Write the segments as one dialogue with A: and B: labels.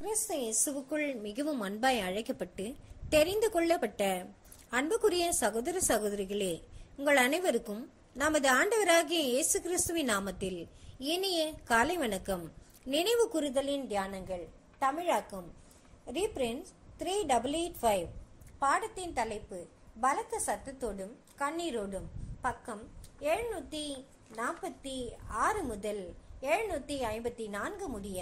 A: கிறிஸ்து இயேசுவுக்குள் மிகவும் அன்பாய் அழைக்கப்பட்டு தெரிந்து கொள்ளப்பட்ட அன்புக்குரிய சகோதர சகோதரிகளே உங்கள் அனைவருக்கும் நமது ஆண்டவராகிய இயேசு கிறிஸ்துவின் நாமத்தில் இனிய காலை வணக்கம் நினைவு கூறுதலின் தியானங்கள் தமிழாக்கம் ரீப்ரின்ஸ் த்ரீ டபுள் எயிட் ஃபைவ் பாடத்தின் தலைப்பு பலத்த சத்தத்தோடும் கண்ணீரோடும் பக்கம் எழுநூத்தி நாற்பத்தி ஆறு முதல் எழுநூத்தி ஐம்பத்தி நான்கு முடிய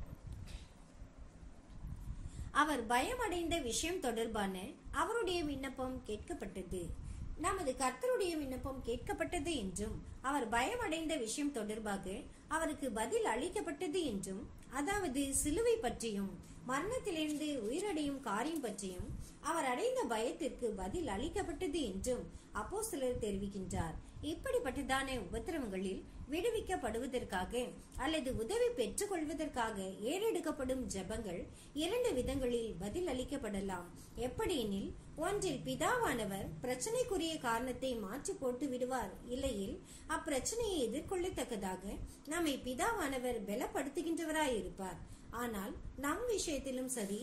A: அவர் பயமடைந்த விஷயம் தொடர்பான அவருடைய விண்ணப்பம் கேட்கப்பட்டது நமது கர்த்தருடைய விண்ணப்பம் கேட்கப்பட்டது என்றும் அவர் பயமடைந்த விஷயம் தொடர்பாக அவருக்கு பதில் அளிக்கப்பட்டது என்றும் அதாவது சிலுவை பற்றியும் மரணத்திலிருந்து உயிரடையும் காரியம் பற்றியும் அவர் அடைந்த பயத்திற்கு பதில் அளிக்கப்பட்டது என்றும் அப்போ சிலர் தெரிவிக்கின்றார் இப்படிப்பட்டதான உபத்திரவங்களில் விடுவிக்கப்படுவதற்காக அல்லது உதவி பெற்றுக் கொள்வதற்காக ஏறெடுக்கப்படும் ஜெபங்கள் இரண்டு விதங்களில் பதில் அளிக்கப்படலாம் எப்படியெனில் ஒன்றில் பிதாவானவர் பிரச்சனைக்குரிய காரணத்தை மாற்றி போட்டு விடுவார் இல்லையில் அப்பிரச்சனையை எதிர்கொள்ளத்தக்கதாக நம்மை பிதாவானவர் பலப்படுத்துகின்றவராய் இருப்பார் ஆனால் நம் விஷயத்திலும் சரி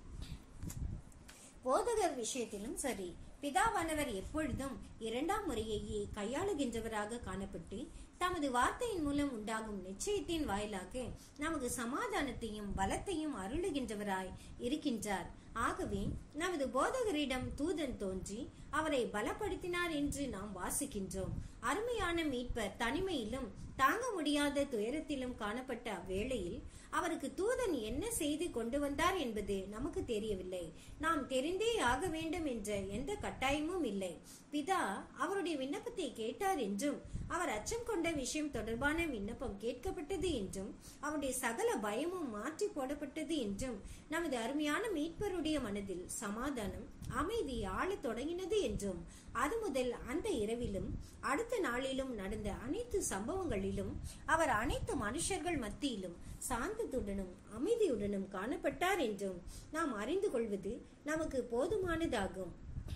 A: போதகர் விஷயத்திலும் சரி பிதாவானவர் எப்பொழுதும் இரண்டாம் முறையையே கையாளுகின்றவராக காணப்பட்டு தமது வார்த்தையின் மூலம் உண்டாகும் நிச்சயத்தின் வாயிலாக நமக்கு சமாதானத்தையும் பலத்தையும் அருளுகின்றவராய் இருக்கின்றார் ஆகவே நமது போதகரிடம் தூதன் தோன்றி அவரை பலப்படுத்தினார் என்று நாம் வாசிக்கின்றோம் அருமையான மீட்பர் தனிமையிலும் தாங்க முடியாத துயரத்திலும் காணப்பட்ட அவ்வேளையில் அவருக்கு தூதன் என்ன செய்து கொண்டு வந்தார் என்பது நமக்கு தெரியவில்லை நாம் தெரிந்தே ஆக வேண்டும் என்ற எந்த கட்டாயமும் இல்லை பிதா அவருடைய விண்ணப்பத்தை கேட்டார் என்றும் அவர் அச்சம் கொண்ட விஷயம் தொடர்பான விண்ணப்பம் கேட்கப்பட்டது என்றும் அவருடைய சகல பயமும் மாற்றி போடப்பட்டது என்றும் நமது அருமையான மீட்பருடைய மனதில் சமாதானம் அமைதி ஆளத் தொடங்கினது என்றும் அது முதல் அந்த இரவிலும் அடுத்த நாளிலும் நடந்த அனைத்து சம்பவங்களிலும் அவர் அனைத்து மனுஷர்கள் மத்தியிலும் சாந்தத்துடனும் அமைதியுடனும் காணப்பட்டார் என்றும் நாம் அறிந்து கொள்வது நமக்கு போதுமானதாகும்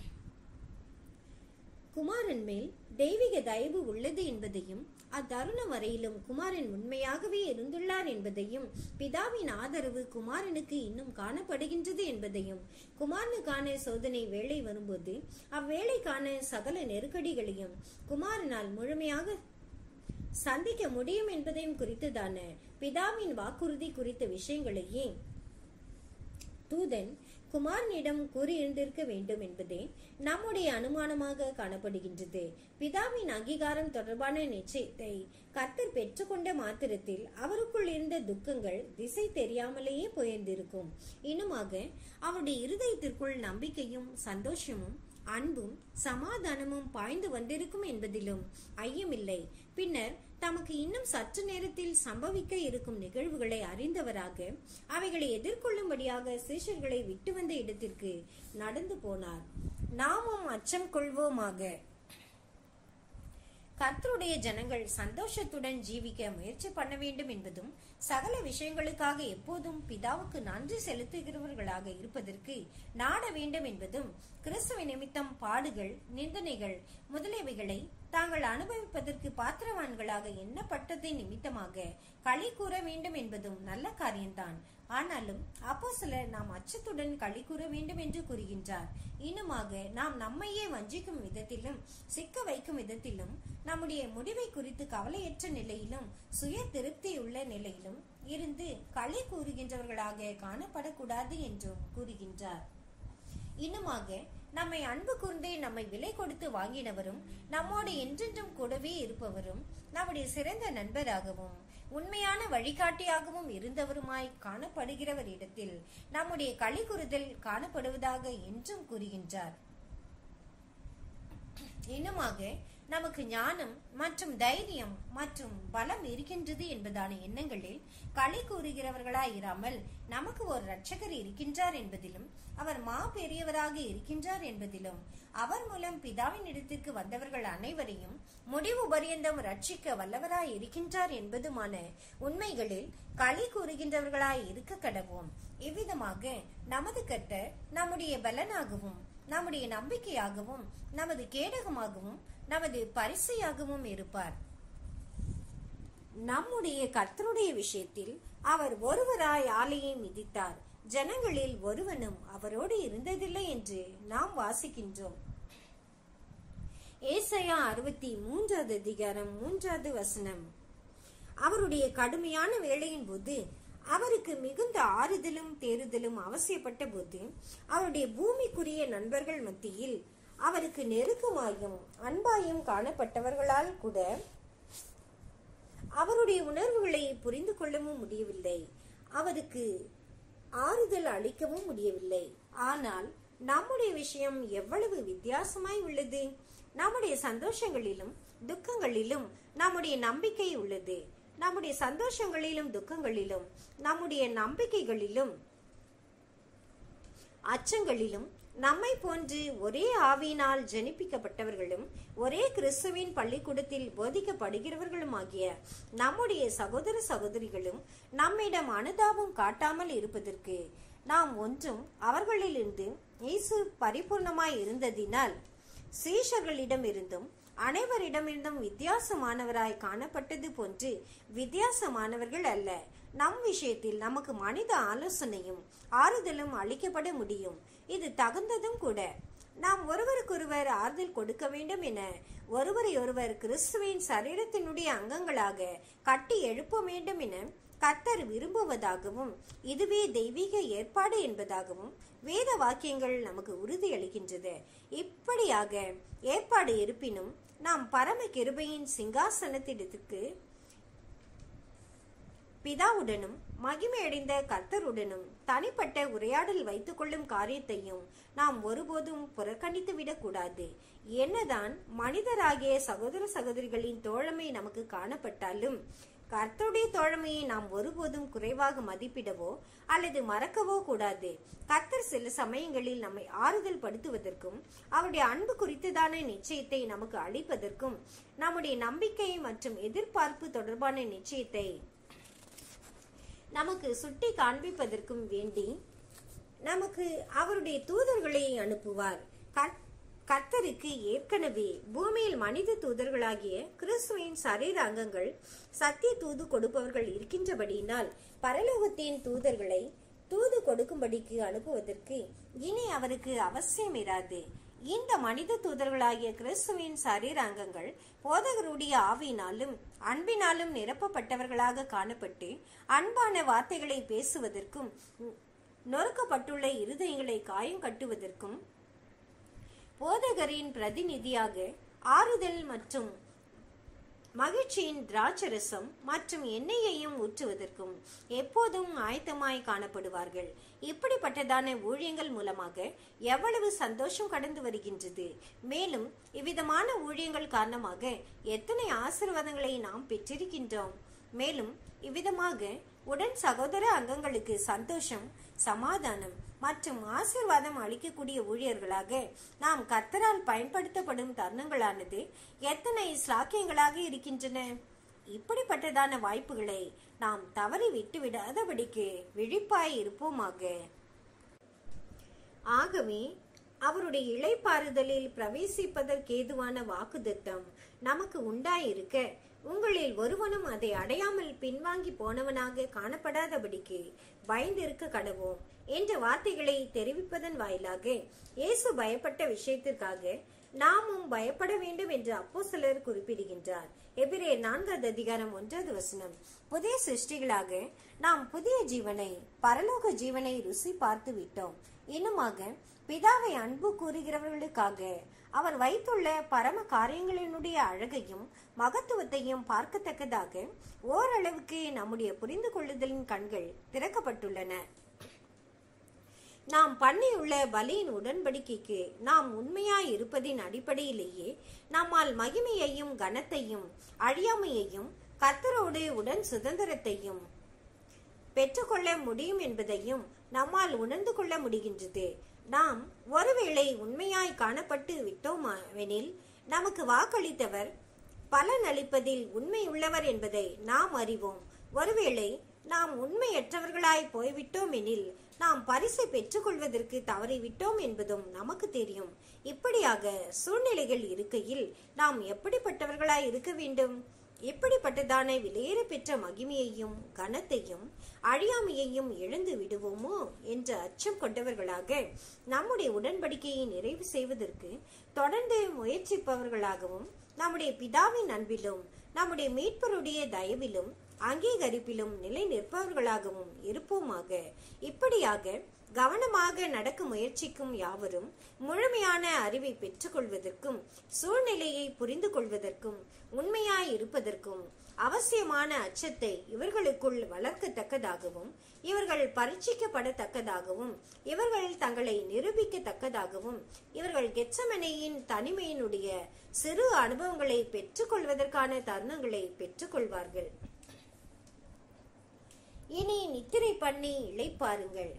A: குமாரன் மேல் தெய்வீக தயவு உள்ளது என்பதையும் அத்தருணம் வரையிலும் குமாரன் உண்மையாகவே இருந்துள்ளார் என்பதையும் பிதாவின் ஆதரவு குமாரனுக்கு இன்னும் காணப்படுகின்றது என்பதையும் குமாரனுக்கான சோதனை வேலை வரும்போது அவ்வேளைக்கான சகல நெருக்கடிகளையும் குமாரனால் முழுமையாக சந்திக்க முடியும் என்பதையும் குறித்ததான பிதாவின் வாக்குறுதி குறித்த விஷயங்களையே தூதன் குமாரனிடம் கூறியிருந்திருக்க வேண்டும் என்பதே நம்முடைய அனுமானமாக காணப்படுகின்றது பிதாவின் அங்கீகாரம் தொடர்பான நிச்சயத்தை கர்த்தர் பெற்றுக்கொண்ட மாத்திரத்தில் அவருக்குள் இருந்த துக்கங்கள் திசை தெரியாமலேயே போயிருந்திருக்கும் இன்னுமாக அவருடைய இருதயத்திற்குள் நம்பிக்கையும் சந்தோஷமும் அன்பும் சமாதானமும் பாய்ந்து வந்திருக்கும் என்பதிலும் ஐயமில்லை பின்னர் தமக்கு இன்னும் சற்று நேரத்தில் சம்பவிக்க இருக்கும் நிகழ்வுகளை அறிந்தவராக அவைகளை எதிர்கொள்ளும்படியாக சீஷர்களை விட்டு வந்த இடத்திற்கு நடந்து போனார் நாமும் அச்சம் கொள்வோமாக கர்த்தருடைய ஜனங்கள் சந்தோஷத்துடன் ஜீவிக்க முயற்சி பண்ண வேண்டும் என்பதும் சகல விஷயங்களுக்காக எப்போதும் பிதாவுக்கு நன்றி செலுத்துகிறவர்களாக இருப்பதற்கு நாட வேண்டும் என்பதும் கிறிஸ்துவ நிமித்தம் பாடுகள் நிந்தனைகள் முதலியவைகளை தாங்கள் அனுபவிப்பதற்கு பாத்திரவான்களாக எண்ணப்பட்டதை நிமித்தமாக களி கூற வேண்டும் என்பதும் நல்ல காரியம்தான் ஆனாலும் அப்போ சிலர் நாம் அச்சத்துடன் களி கூற வேண்டும் என்று கூறுகின்றார் இன்னுமாக நாம் நம்மையே வஞ்சிக்கும் விதத்திலும் சிக்க வைக்கும் விதத்திலும் நம்முடைய முடிவை குறித்து கவலையற்ற நிலையிலும் சுய திருப்தியுள்ள நிலையிலும் இருந்து களி கூறுகின்றவர்களாக காணப்படக்கூடாது என்றும் கூறுகின்றார் இன்னுமாக நம்மை அன்பு கூர்ந்தே நம்மை விலை கொடுத்து வாங்கினவரும் நம்மோடு என்றென்றும் கூடவே இருப்பவரும் நம்முடைய சிறந்த நண்பராகவும் உண்மையான வழிகாட்டியாகவும் இருந்தவருமாய் காணப்படுகிறவரிடத்தில் நம்முடைய களி கூறுதல் காணப்படுவதாக என்றும் கூறுகின்றார் இன்னுமாக நமக்கு ஞானம் மற்றும் தைரியம் மற்றும் பலம் இருக்கின்றது என்பதான எண்ணங்களில் களி கூறுகிறவர்களாய் இராமல் நமக்கு ஒரு ரட்சகர் இருக்கின்றார் என்பதிலும் அவர் மா பெரியவராக இருக்கின்றார் என்பதிலும் அவர் மூலம் பிதாவின் இடத்திற்கு வந்தவர்கள் அனைவரையும் முடிவு பரியந்தம் ரட்சிக்க வல்லவராய் இருக்கின்றார் என்பதுமான உண்மைகளில் களி கூறுகின்றவர்களாய் இருக்க கடவோம் இவ்விதமாக நமது கட்ட நம்முடைய பலனாகவும் நம்முடைய நம்பிக்கையாகவும் நமது கேடகமாகவும் நமது பரிசையாகவும் இருப்பார் நம்முடைய கர்த்தருடைய விஷயத்தில் அவர் ஒருவராய் ஆலையை மிதித்தார் ஜனங்களில் ஒருவனும் அவரோடு இருந்ததில்லை என்று நாம் வாசிக்கின்றோம் ஏசையா அறுபத்தி மூன்றாவது அதிகாரம் மூன்றாவது வசனம் அவருடைய கடுமையான வேலையின் போது அவருக்கு மிகுந்த ஆறுதலும் தேறுதலும் அவசியப்பட்ட போது அவருடைய பூமிக்குரிய நண்பர்கள் மத்தியில் அவருக்கு நெருக்கமாயும் அன்பாயும் காணப்பட்டவர்களால் கூட அவருடைய உணர்வுகளை புரிந்து கொள்ளவும் முடியவில்லை அவருக்கு ஆறுதல் அளிக்கவும் முடியவில்லை ஆனால் நம்முடைய விஷயம் எவ்வளவு வித்தியாசமாய் உள்ளது நம்முடைய சந்தோஷங்களிலும் துக்கங்களிலும் நம்முடைய நம்பிக்கை உள்ளது நம்முடைய சந்தோஷங்களிலும் துக்கங்களிலும் நம்முடைய நம்பிக்கைகளிலும் அச்சங்களிலும் நம்மை போன்று ஒரே ஆவியினால் ஜனிப்பிக்கப்பட்டவர்களும் ஒரே கிறிஸ்துவின் பள்ளிக்கூடத்தில் போதிக்கப்படுகிறவர்களும் ஆகிய நம்முடைய சகோதர சகோதரிகளும் நம்மிடம் அனுதாபம் காட்டாமல் இருப்பதற்கு நாம் ஒன்றும் அவர்களிலிருந்து இயேசு பரிபூர்ணமாய் இருந்ததினால் சீஷர்களிடமிருந்தும் அனைவரிடமிருந்தும் வித்தியாசமானவராய் காணப்பட்டது போன்று வித்தியாசமானவர்கள் அல்ல நம் விஷயத்தில் நமக்கு மனித ஆலோசனையும் ஆறுதலும் அளிக்கப்பட முடியும் இது தகுந்ததும் கூட நாம் ஒருவருக்கொருவர் ஆறுதல் கொடுக்க வேண்டும் என ஒருவரை ஒருவர் கிறிஸ்துவின் சரீரத்தினுடைய அங்கங்களாக கட்டி எழுப்ப வேண்டும் என கர்த்தர் விரும்புவதாகவும் இதுவே தெய்வீக ஏற்பாடு என்பதாகவும் வேத வாக்கியங்கள் நமக்கு உறுதி அளிக்கின்றது இப்படியாக ஏற்பாடு இருப்பினும் நாம் பரம கிருபையின் சிங்காசனத்திடத்துக்கு பிதாவுடனும் மகிமையடைந்த கர்த்தருடனும் தனிப்பட்ட உரையாடல் வைத்துக் கொள்ளும் காரியத்தையும் நாம் ஒருபோதும் புறக்கணித்து விடக்கூடாது என்னதான் மனிதராகிய சகோதர சகோதரிகளின் தோழமை நமக்கு காணப்பட்டாலும் கர்த்தருடைய தோழமையை நாம் ஒருபோதும் குறைவாக மதிப்பிடவோ அல்லது மறக்கவோ கூடாது கர்த்தர் சில சமயங்களில் நம்மை ஆறுதல் படுத்துவதற்கும் அவருடைய அன்பு குறித்ததான நிச்சயத்தை நமக்கு அளிப்பதற்கும் நம்முடைய நம்பிக்கை மற்றும் எதிர்பார்ப்பு தொடர்பான நிச்சயத்தை நமக்கு சுட்டி காண்பிப்பதற்கும் வேண்டி நமக்கு அவருடைய தூதர்களை அனுப்புவார் கர்த்- கர்த்தருக்கு ஏற்கனவே பூமியில் மனித தூதர்களாகிய கிறிஸ்துவின் சரீர அங்கங்கள் சத்திய தூது கொடுப்பவர்கள் இருக்கின்றபடியினால் பரலோகத்தின் தூதர்களை தூது கொடுக்கும்படிக்கு அனுப்புவதற்கு இனி அவருக்கு அவசியம் இராது இந்த மனித தூதர்களாகிய கிறிஸ்துவின் சரீர அங்கங்கள் போதகருடைய ஆவியினாலும் அன்பினாலும் நிரப்பப்பட்டவர்களாக காணப்பட்டு அன்பான வார்த்தைகளை பேசுவதற்கும் நொறுக்கப்பட்டுள்ள இருதயங்களை காயம் கட்டுவதற்கும் போதகரின் பிரதிநிதியாக ஆறுதல் மற்றும் மகிழ்ச்சியின் திராட்சரசம் மற்றும் எண்ணெயையும் ஊற்றுவதற்கும் எப்போதும் ஆயத்தமாய் காணப்படுவார்கள் இப்படிப்பட்டதான ஊழியங்கள் மூலமாக எவ்வளவு சந்தோஷம் கடந்து வருகின்றது மேலும் இவ்விதமான ஊழியங்கள் காரணமாக எத்தனை ஆசீர்வாதங்களை நாம் பெற்றிருக்கின்றோம் மேலும் இவ்விதமாக உடன் சகோதர அங்கங்களுக்கு சந்தோஷம் சமாதானம் மற்றும் ஆசீர்வாதம் அளிக்கக்கூடிய ஊழியர்களாக நாம் கர்த்தரால் பயன்படுத்தப்படும் தருணங்களானது எத்தனை ஸ்லாக்கியங்களாக இருக்கின்றன இப்படிப்பட்டதான வாய்ப்புகளை நாம் தவறி விட்டு விடாதபடிக்கு விழிப்பாய் இருப்போமாக ஆகவே அவருடைய இளைப்பாறுதலில் பிரவேசிப்பதற்கேதுவான வாக்குத்தத்தம் நமக்கு உண்டாயிருக்க உங்களில் ஒருவனும் அதை அடையாமல் பின்வாங்கி போனவனாக காணப்படாதபடிக்கு பயந்திருக்க கடவோம் என்ற வார்த்தைகளை தெரிவிப்பதன் வாயிலாக இயேசு பயப்பட்ட விஷயத்திற்காக நாமும் பயப்பட வேண்டும் என்று அப்போ சிலர் குறிப்பிடுகின்றார் எபிரே நான்காவது அதிகாரம் ஒன்றாவது வசனம் புதிய சிருஷ்டிகளாக நாம் புதிய ஜீவனை பரலோக ஜீவனை ருசி பார்த்து விட்டோம் இன்னுமாக பிதாவை அன்பு கூறுகிறவர்களுக்காக அவர் வைத்துள்ள பரம காரியங்களினுடைய அழகையும் மகத்துவத்தையும் பார்க்கத்தக்கதாக ஓரளவுக்கு நம்முடைய புரிந்து கொள்ளுதலின் கண்கள் திறக்கப்பட்டுள்ளன நாம் பண்ணியுள்ள பலியின் உடன்படிக்கைக்கு நாம் உண்மையாய் இருப்பதின் அடிப்படையிலேயே நம்மால் மகிமையையும் கனத்தையும் அழியாமையையும் கர்த்தரோடு உடன் சுதந்திரத்தையும் பெற்றுக்கொள்ள முடியும் என்பதையும் நம்மால் உணர்ந்து கொள்ள முடிகின்றது நாம் ஒருவேளை உண்மையாய் காணப்பட்டு விட்டோமெனில் நமக்கு வாக்களித்தவர் பலன் அளிப்பதில் உண்மை உள்ளவர் என்பதை நாம் அறிவோம் ஒருவேளை நாம் உண்மையற்றவர்களாய் போய்விட்டோம் எனில் நாம் பரிசை பெற்றுக்கொள்வதற்கு தவறிவிட்டோம் என்பதும் நமக்கு தெரியும் இப்படியாக சூழ்நிலைகள் இருக்கையில் நாம் எப்படிப்பட்டவர்களாய் இருக்க வேண்டும் எப்படிப்பட்டதான விலையேற பெற்ற மகிமையையும் கனத்தையும் அழியாமையையும் இழந்து விடுவோமோ என்ற அச்சம் கொண்டவர்களாக நம்முடைய உடன்படிக்கையை நிறைவு செய்வதற்கு தொடர்ந்து முயற்சிப்பவர்களாகவும் நம்முடைய பிதாவின் அன்பிலும் நம்முடைய மீட்பருடைய தயவிலும் அங்கீகரிப்பிலும் நிலை நிற்பவர்களாகவும் இருப்போமாக இப்படியாக கவனமாக நடக்க முயற்சிக்கும் யாவரும் முழுமையான அறிவை பெற்றுக்கொள்வதற்கும் சூழ்நிலையை புரிந்து கொள்வதற்கும் உண்மையாய் இருப்பதற்கும் அவசியமான அச்சத்தை இவர்களுக்குள் வளர்க்கத்தக்கதாகவும் இவர்கள் பரீட்சிக்கப்படத்தக்கதாகவும் இவர்கள் தங்களை நிரூபிக்கத்தக்கதாகவும் இவர்கள் கெச்சமனையின் தனிமையினுடைய சிறு அனுபவங்களை பெற்றுக்கொள்வதற்கான தருணங்களை பெற்றுக்கொள்வார்கள் இனி நித்திரை பண்ணி இளைப்பாருங்கள்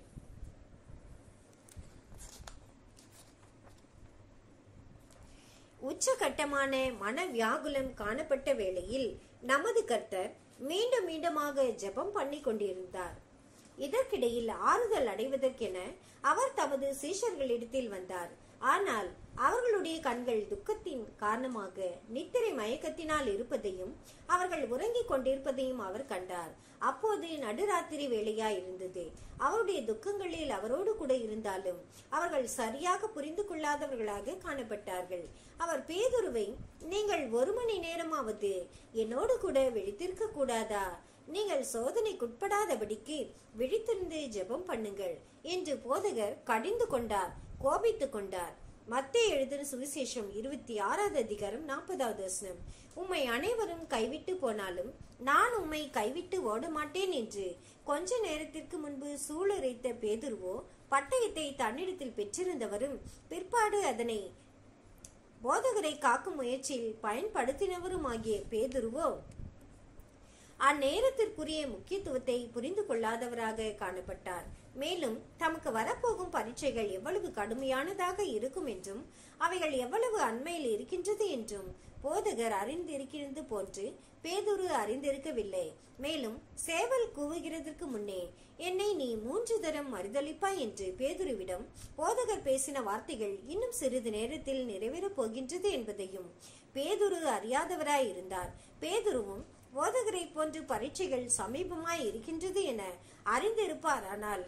A: உச்சகட்டமான மன வியாகுலம் காணப்பட்ட வேளையில் நமது கர்த்தர் மீண்டும் மீண்டுமாக ஜெபம் பண்ணி கொண்டிருந்தார் இதற்கிடையில் ஆறுதல் அடைவதற்கென அவர் தமது சீஷர்களிடத்தில் வந்தார் ஆனால் அவர்களுடைய கண்கள் துக்கத்தின் காரணமாக நித்திரை மயக்கத்தினால் இருப்பதையும் அவர்கள் உறங்கிக் கொண்டிருப்பதையும் அவர் கண்டார் அப்போது நடுராத்திரி வேளையா இருந்தது அவருடைய துக்கங்களில் அவரோடு கூட இருந்தாலும் அவர்கள் சரியாக புரிந்து கொள்ளாதவர்களாக காணப்பட்டார்கள் அவர் பேதுருவை நீங்கள் ஒரு மணி நேரமாவது என்னோடு கூட விழித்திருக்க கூடாதா நீங்கள் சோதனைக்குட்படாதபடிக்கு விழித்திருந்து ஜெபம் பண்ணுங்கள் என்று போதகர் கடிந்து கொண்டார் கோபித்துக் கொண்டார் மத்திய எழுதின சுவிசேஷம் இருபத்தி ஆறாவது அதிகாரம் நாற்பதாவது வசனம் உம்மை அனைவரும் கைவிட்டு போனாலும் நான் உம்மை கைவிட்டு ஓட மாட்டேன் என்று கொஞ்ச நேரத்திற்கு முன்பு சூளுரைத்த பேதுருவோ பட்டயத்தை தன்னிடத்தில் பெற்றிருந்தவரும் பிற்பாடு அதனை போதகரை காக்கும் முயற்சியில் பயன்படுத்தினவரும் ஆகிய பேதுருவோ அந்நேரத்திற்குரிய முக்கியத்துவத்தை புரிந்து கொள்ளாதவராக காணப்பட்டார் மேலும் தமக்கு வரப்போகும் பரீட்சைகள் எவ்வளவு கடுமையானதாக இருக்கும் என்றும் அவைகள் எவ்வளவு அண்மையில் இருக்கின்றது என்றும் போதகர் அறிந்திருக்கிறது போன்று பேதுரு அறிந்திருக்கவில்லை மேலும் சேவல் கூவுகிறதற்கு முன்னே என்னை நீ மூன்று தரம் மறுதளிப்பாய் என்று பேதுருவிடம் போதகர் பேசின வார்த்தைகள் இன்னும் சிறிது நேரத்தில் நிறைவேறப் போகின்றது என்பதையும் பேதுரு அறியாதவராய் இருந்தார் பேதுருவும் போதகரை போன்று பரீட்சைகள் சமீபமாய் இருக்கின்றது என அறிந்திருப்பார் ஆனால்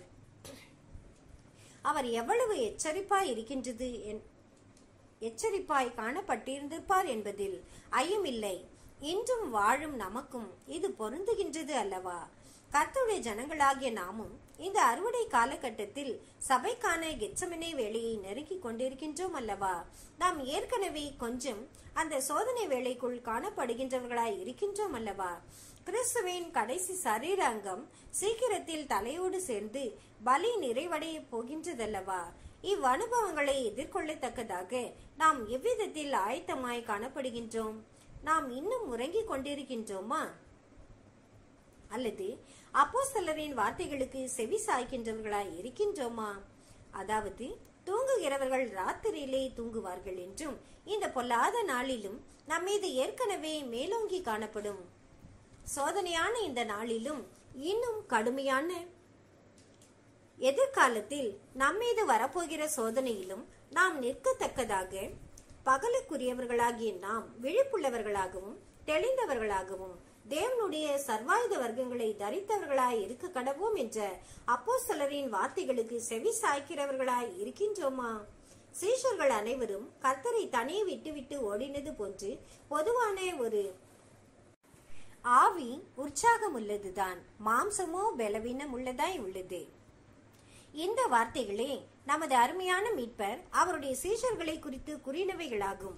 A: அவர் எவ்வளவு எச்சரிப்பாய் இருக்கின்றது என்- எச்சரிப்பாய் காணப்பட்டிருந்திருப்பார் என்பதில் ஐயமில்லை இன்றும் வாழும் நமக்கும் இது பொருந்துகின்றது அல்லவா கர்த்தருடைய ஜனங்களாகிய நாமும் இந்த அறுவடை காலகட்டத்தில் சபைக்கான கெச்சமனே வேலையை நெருங்கிக் கொண்டிருக்கின்றோம் அல்லவா நாம் ஏற்கனவே கொஞ்சம் அந்த சோதனை வேலைக்குள் காணப்படுகின்றவர்களாய் இருக்கின்றோம் அல்லவா கிறிஸ்துவின் கடைசி சரீர அங்கம் சீக்கிரத்தில் தலையோடு சேர்ந்து பலி நிறைவடைய போகின்றதல்லவா இவ்வனுபவங்களை எதிர்கொள்ளத்தக்கதாக நாம் எவ்விதத்தில் ஆயத்தமாய் காணப்படுகின்றோம் நாம் இன்னும் உறங்கிக் கொண்டிருக்கின்றோமா அல்லது அப்போஸ்தலரின் வார்த்தைகளுக்கு செவி சாய்க்கின்றவர்களாய் இருக்கின்றோமா அதாவது தூங்குகிறவர்கள் ராத்திரியிலே தூங்குவார்கள் என்றும் இந்த பொல்லாத நாளிலும் நம்மீது ஏற்கனவே மேலோங்கி காணப்படும் சோதனையான இந்த நாளிலும் இன்னும் கடுமையான எதிர்காலத்தில் நம்மீது வரப்போகிற சோதனையிலும் நாம் நிற்கத்தக்கதாக பகலுக்குரியவர்களாகிய நாம் விழிப்புள்ளவர்களாகவும் தெளிந்தவர்களாகவும் தேவனுடைய சர்வாயுத வர்க்கங்களை தரித்தவர்களாய் இருக்க கடவோம் என்ற அப்போஸ்தலரின் வார்த்தைகளுக்கு செவி சாய்க்கிறவர்களாய் இருக்கின்றோமா சீஷர்கள் அனைவரும் கர்த்தரை தனியே விட்டுவிட்டு ஓடினது போன்று பொதுவான ஒரு ஆவி உற்சாகம் உள்ளதுதான் மாம்சமோ பலவீனம் உள்ளதாய் உள்ளது இந்த வார்த்தைகளே நமது அருமையான மீட்பர் அவருடைய சீஷர்களை குறித்து கூறினவைகளாகும்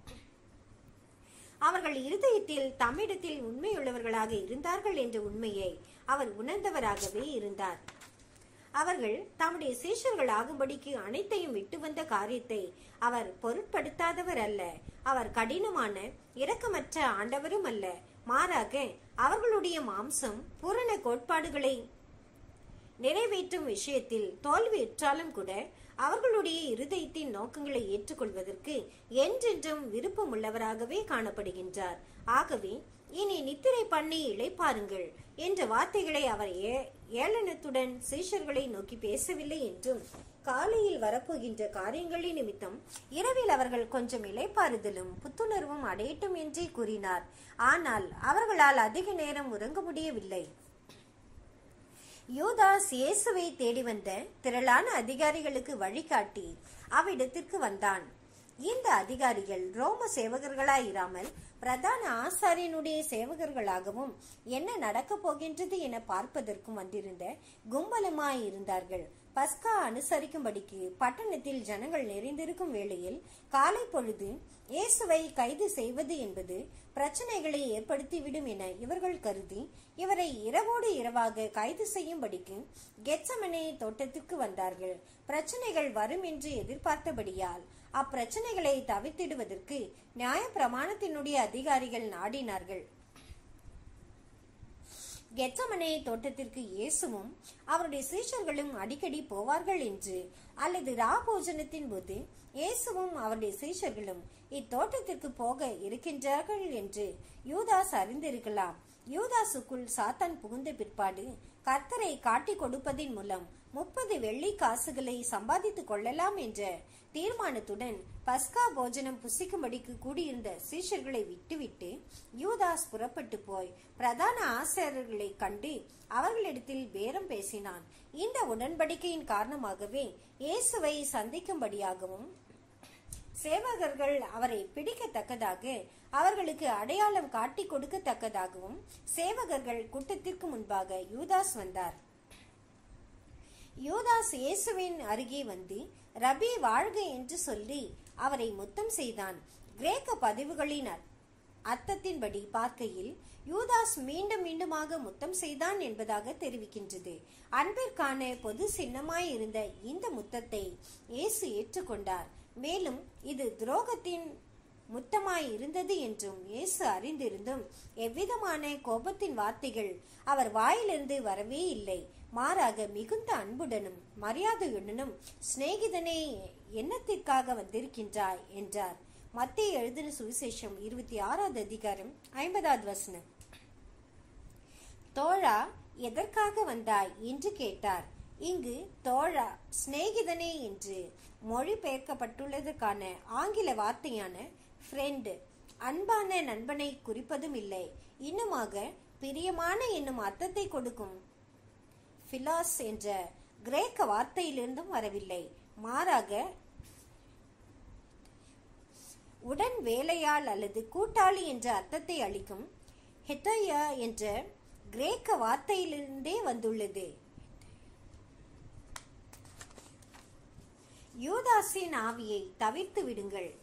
A: அவர்கள் இருதயத்தில் தம்மிடத்தில் உண்மையுள்ளவர்களாக இருந்தார்கள் என்ற உண்மையை அவர் உணர்ந்தவராகவே இருந்தார் அவர்கள் தம்முடைய சீஷர்கள் ஆகும்படிக்கு அனைத்தையும் விட்டு வந்த காரியத்தை அவர் பொருட்படுத்தாதவர் அல்ல அவர் கடினமான இரக்கமற்ற ஆண்டவரும் அல்ல மாறாக அவர்களுடைய மாம்சம் பூரண கோட்பாடுகளை நிறைவேற்றும் விஷயத்தில் தோல்வியுற்றாலும் கூட அவர்களுடைய இருதயத்தின் நோக்கங்களை ஏற்றுக்கொள்வதற்கு என்றென்றும் விருப்பமுள்ளவராகவே காணப்படுகின்றார் ஆகவே இனி நித்திரை பண்ணி இளைப்பாருங்கள் என்ற வார்த்தைகளை அவர் ஏ- ஏளனத்துடன் சீஷர்களை நோக்கி பேசவில்லை என்றும் காலையில் வரப்போகின்ற காரியங்களின் நிமித்தம் இரவில் அவர்கள் கொஞ்சம் இளைப்பாறுதலும் புத்துணர்வும் அடையட்டும் என்றே கூறினார் ஆனால் அவர்களால் அதிக நேரம் உறங்க முடியவில்லை யூதாஸ் இயேசுவை தேடி வந்த திரளான அதிகாரிகளுக்கு வழிகாட்டி அவ்விடத்திற்கு வந்தான் இந்த அதிகாரிகள் ரோம சேவகர்களாயிராமல் பிரதான ஆசாரியனுடைய சேவகர்களாகவும் என்ன நடக்கப் போகின்றது என பார்ப்பதற்கும் வந்திருந்த கும்பலமாய் இருந்தார்கள் பஸ்கா அனுசரிக்கும்படிக்கு பட்டணத்தில் ஜனங்கள் நிறைந்திருக்கும் வேளையில் காலை பொழுது இயேசுவை கைது செய்வது என்பது பிரச்சனைகளை ஏற்படுத்திவிடும் என இவர்கள் கருதி இவரை இரவோடு இரவாக கைது செய்யும்படிக்கு கெச்சமனே தோட்டத்திற்கு வந்தார்கள் பிரச்சனைகள் வரும் என்று எதிர்பார்த்தபடியால் அப்பிரச்சனைகளை தவிர்த்திடுவதற்கு நியாய பிரமாணத்தினுடைய அதிகாரிகள் நாடினார்கள் கெச்சமனே தோட்டத்திற்கு இயேசுவும் அவருடைய சீஷர்களும் அடிக்கடி போவார்கள் என்று அல்லது ராபோஜனத்தின் போது இயேசுவும் அவருடைய சீஷர்களும் இத்தோட்டத்திற்கு போக இருக்கின்றார்கள் என்று யூதாஸ் அறிந்திருக்கலாம் யூதாசுக்குள் சாத்தான் புகுந்த பிற்பாடு கர்த்தரை காட்டிக் கொடுப்பதின் மூலம் முப்பது வெள்ளி காசுகளை சம்பாதித்துக் கொள்ளலாம் என்ற தீர்மானத்துடன் பஸ்கா போஜனம் புசிக்கும்படிக்கு கூடியிருந்த சீஷர்களை விட்டுவிட்டு யூதாஸ் புறப்பட்டு போய் பிரதான ஆசிரியர்களை கண்டு அவர்களிடத்தில் பேரம் பேசினான் இந்த உடன்படிக்கையின் காரணமாகவே இயேசுவை சந்திக்கும்படியாகவும் சேவகர்கள் அவரை பிடிக்கத்தக்கதாக அவர்களுக்கு அடையாளம் காட்டி கொடுக்கத்தக்கதாகவும் சேவகர்கள் கூட்டத்திற்கு முன்பாக யூதாஸ் வந்தார் யூதாஸ் இயேசுவின் அருகே வந்து ரபி வாழ்க என்று சொல்லி அவரை முத்தம் செய்தான் கிரேக்க பதிவுகளின் அர்- அர்த்தத்தின்படி பார்க்கையில் யூதாஸ் மீண்டும் மீண்டுமாக முத்தம் செய்தான் என்பதாக தெரிவிக்கின்றது அன்பிற்கான பொது சின்னமாய் இருந்த இந்த முத்தத்தை இயேசு ஏற்றுக்கொண்டார் மேலும் இது துரோகத்தின் முத்தமாய் இருந்தது என்றும் இயேசு அறிந்திருந்தும் எவ்விதமான கோபத்தின் வார்த்தைகள் அவர் வாயிலிருந்து வரவே இல்லை மாறாக மிகுந்த அன்புடனும் மரியாதையுடனும் சிநேகிதனே எண்ணத்திற்காக வந்திருக்கின்றாய் என்றார் மத்திய எழுதின சுவிசேஷம் இருபத்தி ஆறாவது அதிகாரம் ஐம்பதாவது வசனம் தோழா எதற்காக வந்தாய் என்று கேட்டார் இங்கு தோழா சிநேகிதனே என்று மொழிபெயர்க்கப்பட்டுள்ளதற்கான ஆங்கில வார்த்தையான ஃப்ரெண்ட் அன்பான நண்பனை குறிப்பதும் இல்லை இன்னுமாக பிரியமான என்னும் அர்த்தத்தை கொடுக்கும் பிலாஸ் என்ற கிரேக்க வார்த்தையிலிருந்தும் வரவில்லை மாறாக உடன் வேலையாள் அல்லது கூட்டாளி என்ற அர்த்தத்தை அளிக்கும் ஹெட்டோயா என்ற கிரேக்க வார்த்தையிலிருந்தே வந்துள்ளது யூதாஸின் ஆவியை தவிர்த்து விடுங்கள்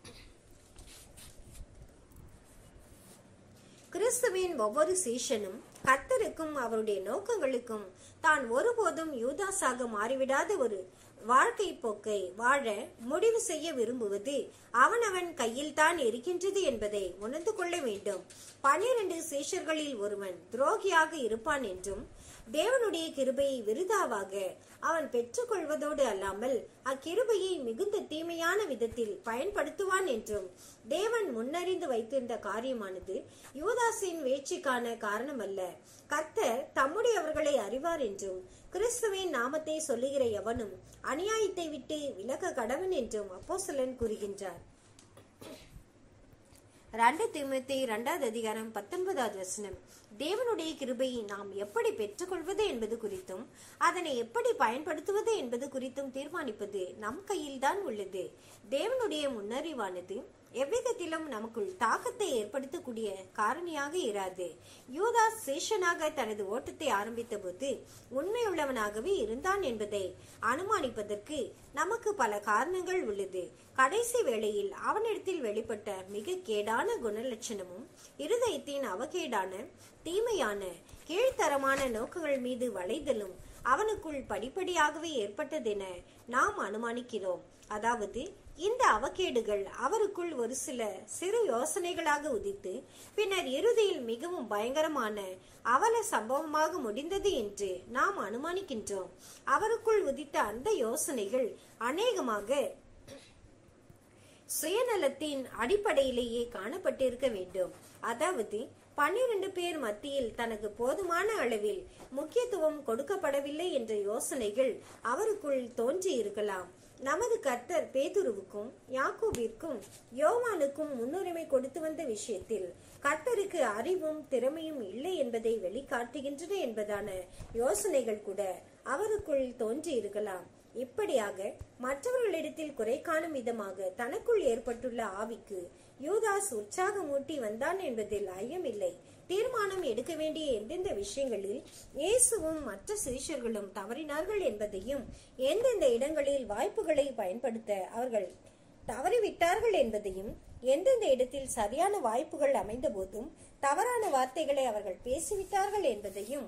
A: கிறிஸ்துவின் ஒவ்வொரு சீஷனும் கர்த்தருக்கும் அவருடைய நோக்கங்களுக்கும் தான் ஒருபோதும் யூதாஸாக மாறிவிடாத ஒரு வாழ்க்கை போக்கை வாழ முடிவு செய்ய விரும்புவது அவனவன் கையில் தான் இருக்கின்றது என்பதை உணர்ந்து கொள்ள வேண்டும் பன்னிரண்டு சீஷர்களில் ஒருவன் துரோகியாக இருப்பான் என்றும் தேவனுடைய கிருபையை விருதாவாக அவன் பெற்றுக்கொள்வதோடு அல்லாமல் அக்கிருபையை மிகுந்த தீமையான விதத்தில் பயன்படுத்துவான் என்றும் தேவன் முன்னறிந்து வைத்திருந்த காரியமானது யூதாஸின் வீழ்ச்சிக்கான காரணமல்ல கர்த்தர் தம்முடையவர்களை அறிவார் என்றும் கிறிஸ்துவின் நாமத்தை சொல்லுகிற எவனும் அநியாயத்தை விட்டு விலக கடவன் என்றும் அப்போஸ்தலன் கூறுகின்றார் ரெண்டு தீமோத்தே இரண்டாவது அதிகாரம் பத்தொன்பதாவது வசனம் தேவனுடைய கிருபையை நாம் எப்படி பெற்றுக்கொள்வது என்பது குறித்தும் அதனை எப்படி பயன்படுத்துவது என்பது குறித்தும் தீர்மானிப்பது நம் கையில்தான் உள்ளது தேவனுடைய முன்னறிவானது எவ்விதத்திலும் நமக்குள் தாக்கத்தை ஏற்படுத்தக்கூடிய காரணியாக இராது யூதாஸ் சேஷனாக தனது ஓட்டத்தை ஆரம்பித்த போது உண்மையுள்ளவனாகவே இருந்தான் என்பதை அனுமானிப்பதற்கு நமக்கு பல காரணங்கள் உள்ளது கடைசி வேளையில் அவனிடத்தில் வெளிப்பட்ட மிக கேடான குணலட்சணமும் இருதயத்தின் அவகேடான தீமையான கீழ்த்தரமான நோக்கங்கள் மீது வளைதலும் அவனுக்குள் படிப்படியாகவே ஏற்பட்டதென நாம் அனுமானிக்கிறோம் அதாவது இந்த அவகேடுகள் அவருக்குள் ஒரு சில சிறு யோசனைகளாக உதித்து பின்னர் இறுதியில் மிகவும் பயங்கரமான அவல சம்பவமாக முடிந்தது என்று நாம் அனுமானிக்கின்றோம் அவருக்குள் உதித்த அந்த யோசனைகள் அநேகமாக சுயநலத்தின் அடிப்படையிலேயே காணப்பட்டிருக்க வேண்டும் அதாவது பன்னிரண்டு பேர் மத்தியில் தனக்கு போதுமான அளவில் முக்கியத்துவம் கொடுக்கப்படவில்லை என்ற யோசனைகள் அவருக்குள் தோன்றி இருக்கலாம் நமது கர்த்தர் பேதுருவுக்கும் யாக்கோபிற்கும் யோவானுக்கும் முன்னுரிமை கொடுத்து வந்த விஷயத்தில் கர்த்தருக்கு அறிவும் திறமையும் இல்லை என்பதை வெளிக்காட்டுகின்றன என்பதான யோசனைகள் கூட அவருக்குள் தோன்றி இருக்கலாம் இப்படியாக மற்றவர்களிடத்தில் குறை காணும் விதமாக தனக்குள் ஏற்பட்டுள்ள ஆவிக்கு யூதாஸ் உற்சாகமூட்டி வந்தான் என்பதில் ஐயமில்லை தீர்மானம் எடுக்க வேண்டிய எந்தெந்த விஷயங்களில் இயேசுவும் மற்ற சிஷியர்களும் தவறினார்கள் என்பதையும் எந்தெந்த இடங்களில் வாய்ப்புகளை பயன்படுத்த அவர்கள் தவறிவிட்டார்கள் என்பதையும் எந்தெந்த இடத்தில் சரியான வாய்ப்புகள் அமைந்த போதும் தவறான வார்த்தைகளை அவர்கள் பேசிவிட்டார்கள் என்பதையும்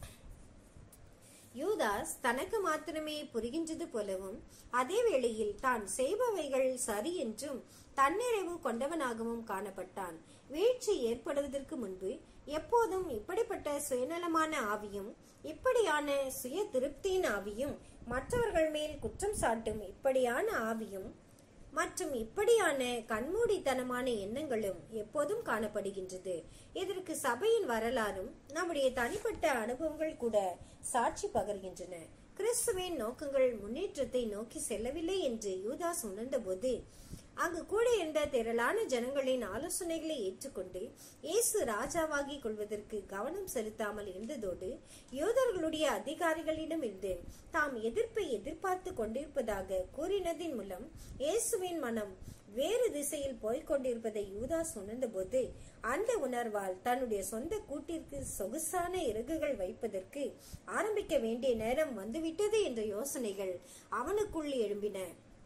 A: யூதாஸ் தனக்கு மாத்திரமே புரிகின்றது போலவும் அதே வேளையில் தான் செய்பவைகள் சரி என்றும் தன்னிறைவு கொண்டவனாகவும் காணப்பட்டான் வீழ்ச்சி ஏற்படுவதற்கு முன்பு எப்போதும் இப்படிப்பட்ட சுயநலமான ஆவியும் இப்படியான சுய திருப்தியின் ஆவியும் மற்றவர்கள் மேல் குற்றம் சாட்டும் இப்படியான ஆவியும் மற்றும் இப்படியான கண்மூடித்தனமான எண்ணங்களும் எப்போதும் காணப்படுகின்றது இதற்கு சபையின் வரலாறும் நம்முடைய தனிப்பட்ட அனுபவங்கள் கூட சாட்சி பகர்கின்றன கிறிஸ்துவின் நோக்கங்கள் முன்னேற்றத்தை நோக்கி செல்லவில்லை என்று யூதாஸ் உணர்ந்தபோது அங்கு கூட இருந்த திரளான ஜனங்களின் ஆலோசனைகளை ஏற்றுக்கொண்டு இயேசு ராஜாவாகி கொள்வதற்கு கவனம் செலுத்தாமல் இருந்ததோடு யூதர்களுடைய அதிகாரிகளிடம் இருந்து தாம் எதிர்ப்பை எதிர்பார்த்து கொண்டிருப்பதாக கூறினதின் மூலம் இயேசுவின் மனம் வேறு திசையில் போய்க் கொண்டிருப்பதை யூதாஸ் உணர்ந்தபோது அந்த உணர்வால் தன்னுடைய சொந்த கூட்டிற்கு சொகுசான இறகுகள் வைப்பதற்கு ஆரம்பிக்க வேண்டிய நேரம் வந்துவிட்டது என்ற யோசனைகள் அவனுக்குள் எழும்பின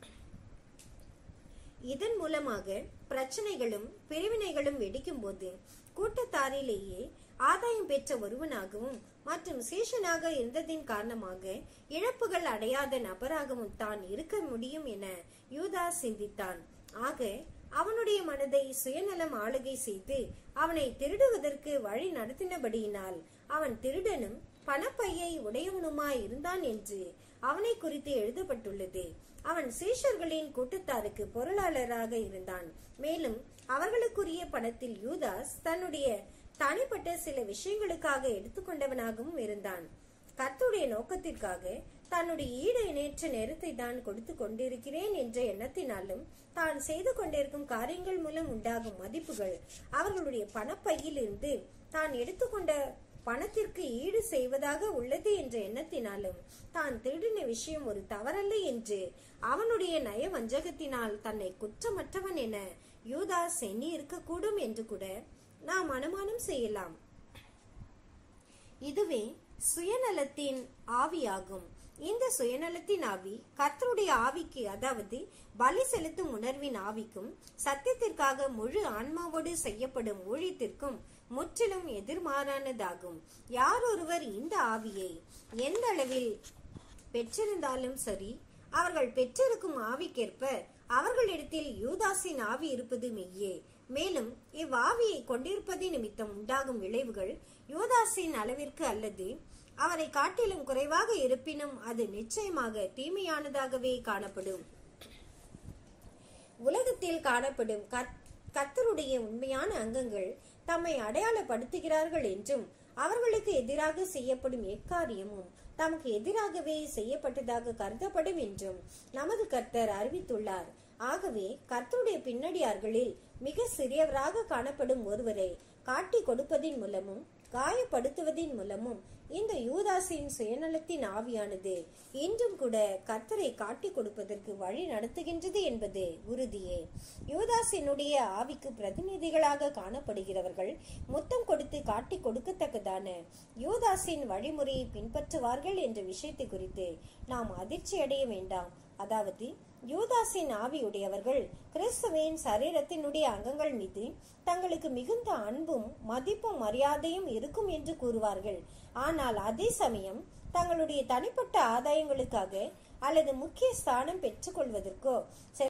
A: இதன் மூலமாக பிரச்சனைகளும் பிரிவினைகளும் வெடிக்கும் போது கூட்டத்தாரிலேயே ஆதாயம் பெற்ற ஒருவனாகவும் மற்றும் சீஷனாக இருந்ததின் காரணமாக இழப்புகள் அடையாத நபராகவும் தான் இருக்க முடியும் என யூதா சிந்தித்தான் ஆக அவனுடைய மனதை சுயநலம் ஆளுகை செய்து அவனை திருடுவதற்கு வழி நடத்தினபடியினால் அவன் திருடனும் பணப்பையை உடையவனுமாய் இருந்தான் என்று அவனை குறித்து எழுதப்பட்டுள்ளது அவன் சீஷர்களின் கூட்டத்தாருக்கு பொருளாளராக இருந்தான் மேலும் அவர்களுக்குரிய பணத்தில் யூதாஸ் தன்னுடைய தனிப்பட்ட சில விஷயங்களுக்காக எடுத்துக்கொண்டவனாகவும் இருந்தான் கர்த்துடைய நோக்கத்திற்காக தன்னுடைய ஈடு இணையற்ற நேரத்தை தான் கொடுத்து கொண்டிருக்கிறேன் என்ற எண்ணத்தினாலும் தான் செய்து கொண்டிருக்கும் காரியங்கள் மூலம் உண்டாகும் மதிப்புகள் அவர்களுடைய பணப்பையில் இருந்து தான் எடுத்துக்கொண்ட பணத்திற்கு ஈடு செய்வதாக உள்ளது என்ற எண்ணத்தினாலும் தான் திருடின விஷயம் ஒரு தவறல்ல என்று அவனுடைய நய வஞ்சகத்தினால் தன்னை குற்றமற்றவன் என யூதாஸ் எண்ணி இருக்கக்கூடும் என்று கூட நாம் அனுமானம் செய்யலாம் இதுவே சுயநலத்தின் ஆவியாகும் இந்த சுயநலத்தின் ஆவி கர்த்தருடைய ஆவிக்கு அதாவது பலி செலுத்தும் உணர்வின் ஆவிக்கும் சத்தியத்திற்காக முழு ஆன்மாவோடு செய்யப்படும் ஊழியத்திற்கும் முற்றிலும் எதிர்மாறானதாகும் யார் ஒருவர் இந்த ஆவியை எந்த அளவில் பெற்றிருந்தாலும் சரி அவர்கள் பெற்றிருக்கும் ஆவிக்கேற்ப அவர்களிடத்தில் யூதாசின் ஆவி இருப்பது மெய்யே மேலும் இவ்வாவியை கொண்டிருப்பது நிமித்தம் உண்டாகும் விளைவுகள் யூதாசின் அளவிற்கு அல்லது அவரை காட்டிலும் குறைவாக இருப்பினும் அது நிச்சயமாக தீமையானதாகவே காணப்படும் உலகத்தில் காணப்படும் கர்த்தருடைய உண்மையான அங்கங்கள் தம்மை அடையாளப்படுத்துகிறார்கள் என்றும் அவர்களுக்கு எதிராக செய்யப்படும் எக்காரியமும் தமக்கு எதிராகவே செய்யப்பட்டதாக கருதப்படும் என்றும் நமது கர்த்தர் அறிவித்துள்ளார் ஆகவே கர்த்தருடைய பின்னடியார்களில் மிக சிறியவராக காணப்படும் ஒருவரை காட்டி கொடுப்பதின் மூலமும் காயப்படுத்துவதின் மூலமும் இந்த யூதாசின் சுயநலத்தின் ஆவியானது இன்றும் கூட கர்த்தரை காட்டி கொடுப்பதற்கு வழி நடத்துகின்றது என்பது உறுதியே யூதாசினுடைய ஆவிக்கு பிரதிநிதிகளாக காணப்படுகிறவர்கள் முத்தம் கொடுத்து காட்டி கொடுக்கத்தக்கதான யூதாசின் வழிமுறையை பின்பற்றுவார்கள் என்ற விஷயத்தை குறித்து நாம் அதிர்ச்சி அடைய வேண்டாம் அதாவது யூதாசின் ஆவியுடையவர்கள் கிறிஸ்துவின் சரீரத்தினுடைய அங்கங்கள் மீது தங்களுக்கு மிகுந்த அன்பும் மதிப்பும் மரியாதையும் இருக்கும் என்று கூறுவார்கள் ஆனால் அதே சமயம் தங்களுடைய தனிப்பட்ட ஆதாயங்களுக்காக அல்லது முக்கிய ஸ்தானம் பெற்றுக்கொள்வதற்கோ